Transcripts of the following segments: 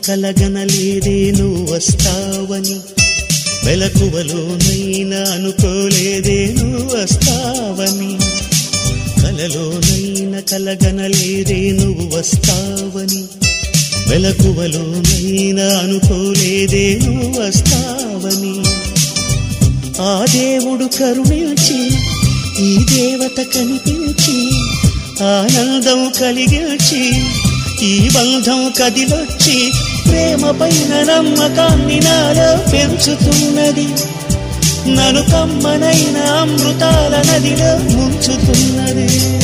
కలగనలేదే నువ్వు వస్తావని మెలకువలోనైనా అనుకోలేదే నువ్వు వస్తావని కలలోనైనా కలగనలేదే నువ్వు వస్తావని మెలకువలోనైనా అనుకోలేదే నువ్వు వస్తావని ఆ దేవుడు కరుణించి ఈ దేవత కనిపించి ఆనందం కలిగించి ఈ బంధం కదిలొచ్చి ప్రేమ పైన నమ్మకాన్ని నాలో పెంచుతున్నది నను కమ్మనైన అమృతాల నదిలో ముంచుతున్నది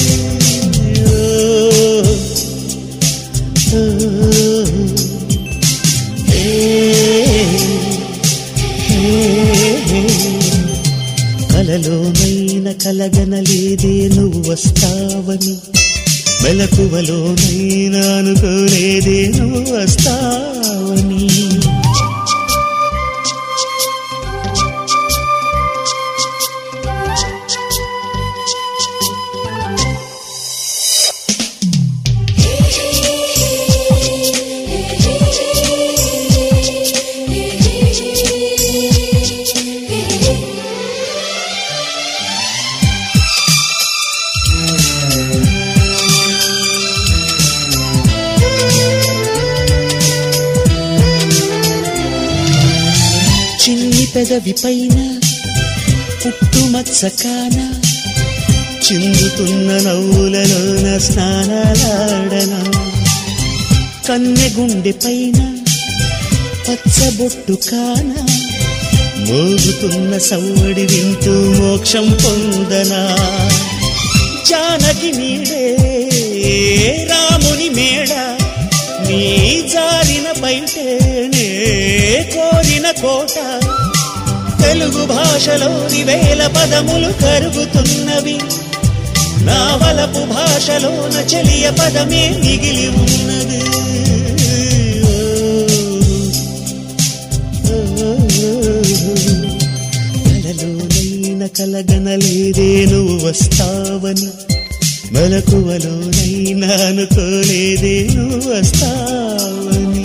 ఓ, ఓ, ఏ, ఏ, కలలోనైన కలగనలేదే నువ్వు వస్తావని మెలకువలోనైనా అనుకోలేదే నువ్వు వస్తావని చిన్ని పెదవి పైన పుట్టుమచ్చ కాన చిందుతున్న నవ్వులలోన స్నానాలాడనా కన్నె గుండె పైన పచ్చబొట్టు కాన మోగుతున్న సవ్వడి వింటూ మోక్షం పొందనా జానకి నీడే రాముని మేడ నీ జారిన బయటేనే కోరిన కోట తెలుగు భాషలోని వేల పదములు కరుగుతున్నవి నా వలపు భాషలోన చెలియ పదమే మిగిలి ఉన్నది కలలోనైన కలగనలేదే నువ్వు వస్తావని మెలకువలోనైనా అనుకోలేదే నువ్వు వస్తావని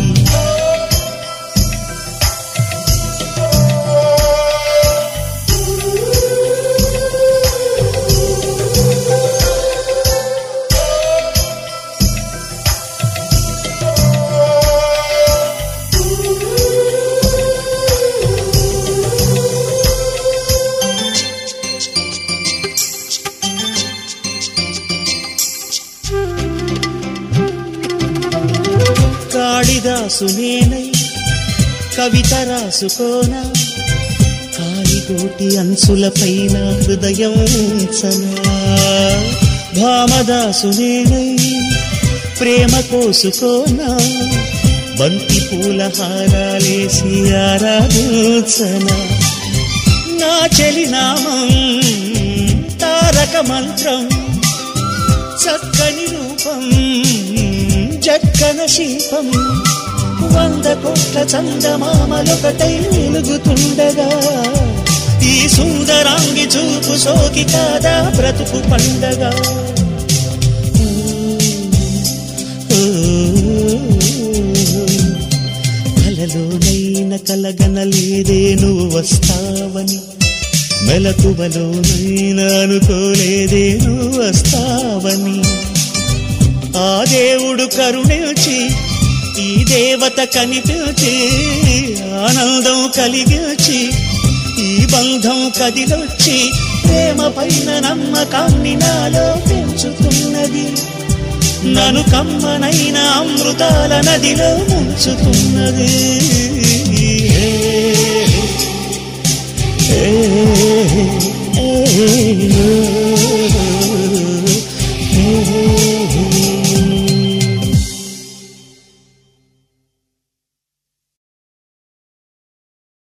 కాళిదాసు నేనై కవిత రాసుకోనా కాలిగోటి అంచుల పైన హృదయం ఉంచనా భామదాసు నేనై ప్రేమ కోసుకోనా బంతి పూల హారాలేసి ఆరాధించనా నా చెలి నామం తారక మంత్రం చక్కని రూపం జక్కన శిల్పం వంద కోట్ల చందమామలొకటై వెలుగుతుండగా ఈ సుందరాంగి చూపు సోకి కాదా బ్రతుకు పండగా కలలోనైన కలగనలేదే నువ్వు వస్తావని మెలకువలోనైనా అనుకోలేదే నువ్వు వస్తావని ఆ దేవుడు కరుణించి ఈ దేవత కనిపించి ఆనందం కలిగించి ఈ బంధం కదిలొచ్చి ప్రేమ పైన నమ్మకాన్ని నాలో పెంచుతున్నది నను కమ్మనైన అమృతాల నదిలో ముంచుతున్నది ఏ, ఏ, ఏ, ఏ,